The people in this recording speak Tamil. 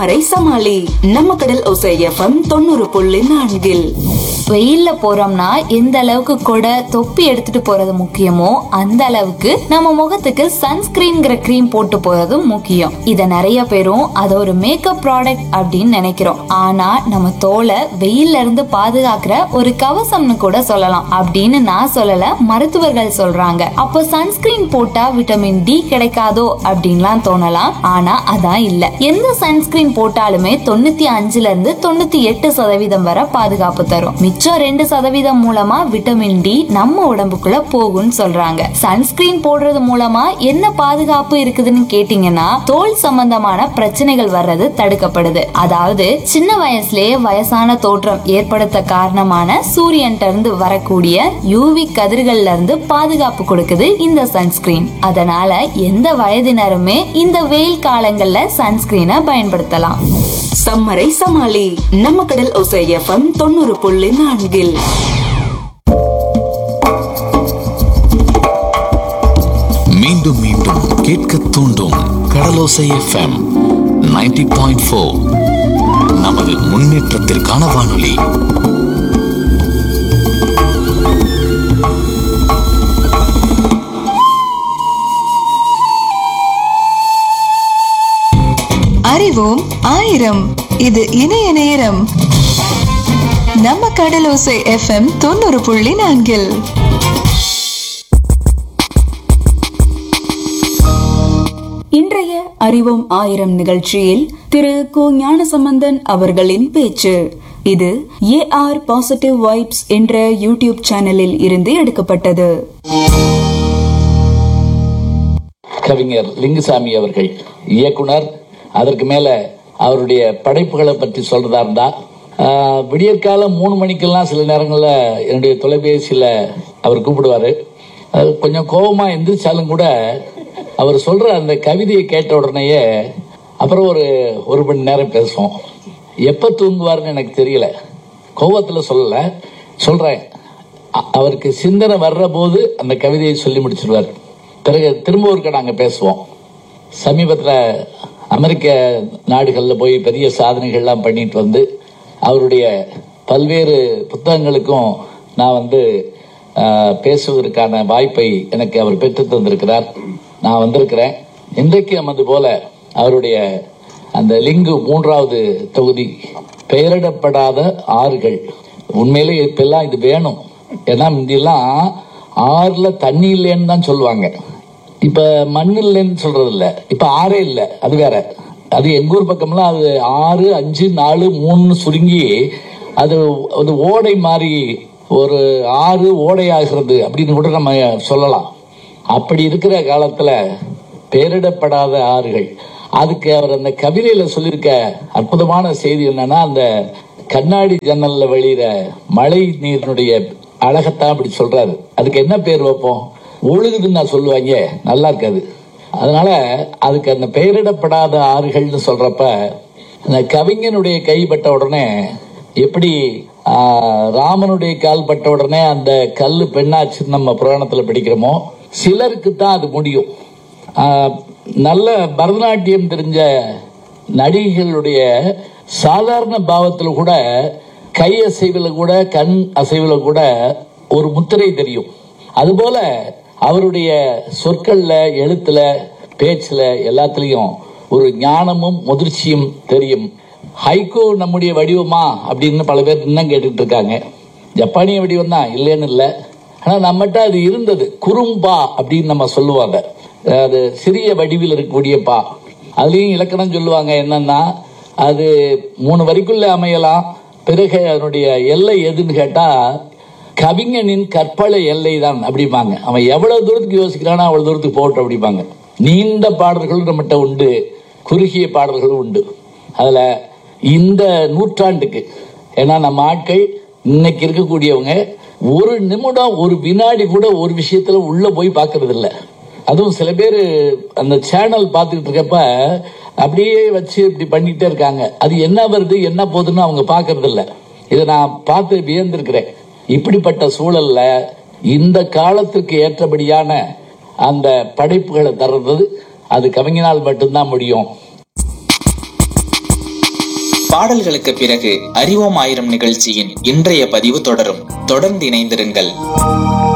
சம்மரை சமாளி நம்ம கடல் ஒசை எஃப்எம் தொண்ணூறு புள்ளி நான்கில் வெயில்ல போறோம்னா எந்த அளவுக்கு கூட தொப்பி எடுத்துட்டு போறது முக்கியமோ அந்த அளவுக்கு நம்ம முகத்துக்கு சன்ஸ்கிரீன்ங்கிற க்ரீம் போட்டு போறதும் முக்கியம் இத நிறைய பேரும் அத ஒரு மேக்கப் ப்ராடக்ட் அப்படின்னு நினைக்கிறோம் ஆனா நம்ம தோலை வெயில்ல இருந்து பாதுகாக்கிற ஒரு கவசம்னு கூட சொல்லலாம் அப்படின்னு நான் சொல்லல மருத்துவர்கள் சொல்றாங்க அப்போ சன்ஸ்கிரீன் போட்டா விட்டமின் டி கிடைக்காதோ அப்படின்லாம் தோணலாம் ஆனா அதான் இல்ல எந்த சன்ஸ்கிரீன் போட்டாலுமே தொண்ணூத்தி அஞ்சுல இருந்து தொண்ணூத்தி எட்டு சதவீதம் வரை பாதுகாப்பு தரும் மிச்சம் ரெண்டு சதவீதம் மூலமா விட்டமின் டி நம்ம உடம்புக்குள்ள போகும்னு சொல்றாங்க சன்ஸ்கிரீன் போடுறது மூலமா என்ன பாதுகாப்பு இருக்குதுன்னு கேட்டீங்கன்னா தோல் சம்பந்தமான பிரச்சனைகள் வர்றது தடுக்கப்படுது அதாவது சின்ன வயசுலயே வயசான தோற்றம் ஏற்படுத்த காரணமான சூரியன்ட்ட இருந்து வரக்கூடிய யூவி கதிர்கள்ல இருந்து பாதுகாப்பு கொடுக்குது இந்த சன்ஸ்கிரீன் அதனால எந்த வயதினருமே இந்த வெயில் காலங்கள்ல சன்ஸ்கிரீனை பயன்படுத்தலாம் சம்மரை சமாளி நம்ம கடல் ஒசை எஃப்எம் தொண்ணூறு புள்ளி நான்கில் மீண்டும் மீண்டும் கேட்க தூண்டும் கடலோசை எஃப்எம் 90.4 பாயிண்ட் ஃபோர் நமது முன்னேற்றத்திற்கான வானொலி அறிவோம் ஆயிரம் இது இணைய நேரம் நம்ம கடலோசை எஃப்எம் தொண்ணூறு புள்ளி நான்கில் இன்றைய அறிவோம் ஆயிரம் நிகழ்ச்சியில் திரு கு ஞானசம்பந்தன் அவர்களின் பேச்சு இது ஏ ஆர் பாசிட்டிவ் வைப்ஸ் என்ற யூடியூப் சேனலில் இருந்து எடுக்கப்பட்டது கவிஞர் லிங்குசாமி அவர்கள் இயக்குனர் அதற்கு மேல அவருடைய படைப்புகளை பற்றி சொல்றதா இருந்தா ஆஹ், விடியற்காலம் மூணு மணிக்கெல்லாம் சில நேரங்கள்ல என்னுடைய தொலைபேசியில அவர் கூப்பிடுவாரு அது கொஞ்சம் கோபமா எந்திரிச்சாலும் கூட அவர் சொல்ற அந்த கவிதையை கேட்ட உடனேயே அப்புறம் ஒரு ஒரு மணி நேரம் பேசுவோம் எப்ப தூங்குவாருன்னு எனக்கு தெரியல கோவத்துல சொல்லல சொல்றேன் அ- அவருக்கு சிந்தனை வர்ற போது அந்த கவிதையை சொல்லி முடிச்சிருவார் பிறகு திரும்ப ஒருக்க நாங்க பேசுவோம் சமீபத்தில் அமெரிக்க நாடுகளில் போய் பெரிய சாதனைகள்லாம் பண்ணிட்டு வந்து அவருடைய பல்வேறு புத்தகங்களுக்கும் நான் வந்து ஆஹ், பேசுவதற்கான வாய்ப்பை எனக்கு அவர் பெற்று தந்திருக்கிறார் நான் வந்திருக்கிறேன் இன்றைக்கு நமது போல அவருடைய அந்த லிங்கு மூன்றாவது தொகுதி பெயரிடப்படாத ஆறுகள் உண்மையிலே இப்பெல்லாம் இது வேணும் ஏன்னா முந்தியெல்லாம் ஆறுல தண்ணி இல்லைன்னு தான் சொல்லுவாங்க இப்ப மண் இல்லைன்னு சொல்றது இல்ல இப்ப ஆறே இல்ல அது வேற அது எங்க ஊர் பக்கம்லாம் அது ஆறு அஞ்சு நாலு மூணு சுருங்கி அது அது ஓடை மாதிரி ஒரு ஆறு ஓடை ஆகிறது அப்படின்னு கூட நம்ம சொல்லலாம் அப்படி இருக்கிற காலத்துல பெயரிடப்படாத ஆறுகள் அதுக்கு அவர் அந்த கவிதையில சொல்லியிருக்க அற்புதமான செய்தி என்னன்னா அந்த கண்ணாடி ஜன்னல்ல வெளியிற மழை நீரினுடைய அழகத்தான் அப்படி சொல்றாரு அதுக்கு என்ன பேர் வைப்போம் ஒழுகுதுன்னு நான் சொல்லுவாங்க நல்லா இருக்காது அதனால அதுக்கு அந்த பெயரிடப்படாத ஆறுகள்னு சொல்றப்ப அந்த கவிஞனுடைய கைப்பட்ட உடனே எப்படி ஆஹ், ராமனுடைய கால் பட்ட உடனே அந்த கல்லு பெண்ணாச்சுன்னு நம்ம புராணத்துல படிக்கிறோமோ சிலருக்கு தான் அது முடியும் ஆஹ், நல்ல பரதநாட்டியம் தெரிஞ்ச நடிகைகளுடைய சாதாரண பாவத்துல கூட கை அசைவுல கூட கண் அசைவுல கூட ஒரு முத்திரை தெரியும் அதுபோல அவருடைய சொற்கள்ல எழுத்துல பேச்சுல எல்லாத்துலயும் ஒரு ஞானமும் முதிர்ச்சியும் தெரியும் ஹைகோ நம்முடைய வடிவமா அப்படின்னு பல பேர் இன்னும் கேட்டுட்டு இருக்காங்க ஜப்பானிய வடிவம் தான் இல்லைன்னு இல்லை ஆனா நம்மகிட்ட அது இருந்தது குறும்பா அப்படின்னு நம்ம சொல்லுவாங்க அது சிறிய வடிவில் இருக்கக்கூடிய பா அதுலயும் இலக்கணம் சொல்லுவாங்க என்னன்னா அது மூணு வரிக்குள்ள அமையலாம் பிறகு அதனுடைய எல்லை எதுன்னு கேட்டா கவிஞனின் கற்பனை எல்லை தான் அப்படிம்பாங்க அவன் எவ்வளவு தூரத்துக்கு யோசிக்கிறானோ அவ்வளவு தூரத்துக்கு போகட்டும் அப்படிம்பாங்க நீண்ட பாடல்களும் நம்மகிட்ட உண்டு குறுகிய பாடல்களும் உண்டு அதுல இந்த நூற்றாண்டுக்கு ஏன்னா நம்ம ஆட்கள் இன்னைக்கு இருக்கக்கூடியவங்க ஒரு நிமிடம் ஒரு வினாடி கூட ஒரு விஷயத்துல உள்ள போய் பார்க்கறது இல்ல அதுவும் சில பேர் அந்த சேனல் பார்த்துக்கிட்டு இருக்கப்ப அப்படியே வச்சு இப்படி பண்ணிட்டே இருக்காங்க அது என்ன வருது என்ன போகுதுன்னு அவங்க பார்க்கறது இல்ல இதை நான் பார்த்து வியந்திருக்கிறேன் இப்படிப்பட்ட சூழல்ல இந்த காலத்திற்கு ஏற்றபடியான அந்த படைப்புகளை தர்றது அது கவிஞனால் மட்டும்தான் முடியும் பாடல்களுக்கு பிறகு அறிவோம் ஆயிரம் நிகழ்ச்சியின் இன்றைய பதிவு தொடரும் தொடர்ந்து இணைந்திருங்கள்